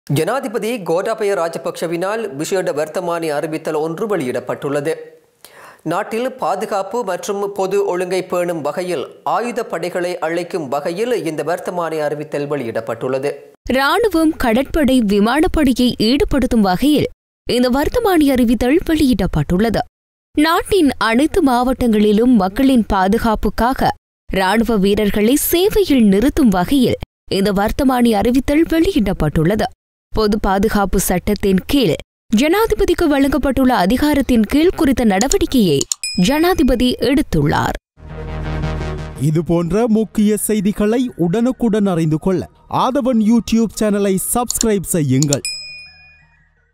ஜனாதிபதி கோட்டாபய ராஜபக்ஷவினால் விசேட வர்த்தமானி அறிவித்தல் ஒன்று வெளியிடப்பட்டுள்ளது நாட்டில் பாதுகாப்பு மற்றும் பொது ஒழுங்கை பேணும் வகையில் ஆயுத படைகளை அழைக்கும் வகையில் இந்த வர்த்தமானி அறிவித்தல் வெளியிடப்பட்டுள்ளது ராணுவம் கடற்படை விமானப்படையை ஈடுபடுத்தும் வகையில் இந்த வர்த்தமானி அறிவித்தல் வெளியிடப்பட்டுள்ளது நாட்டின் அனைத்து மாவட்டங்களிலும் மக்களின் பாதுகாப்புக்காக ராணுவ வீரர்களை சேவையில் நிறுத்தும் வகையில் இந்த வர்த்தமானி அறிவித்தல் வெளியிடப்பட்டுள்ளது பொது பாதுகாப்பு சட்டத்தின் கீழ் ஜனாதிபதிக்கு வழங்கப்பட்டுள்ள அதிகாரத்தின் கீழ் குறித்த நடவடிக்கையை ஜனாதிபதி எடுத்துள்ளார் இது போன்ற முக்கிய செய்திகளை உடனுக்குடன் அறிந்து கொள்ள ஆதவன் யூடியூப் சேனலை சப்ஸ்கிரைப் செய்யுங்கள்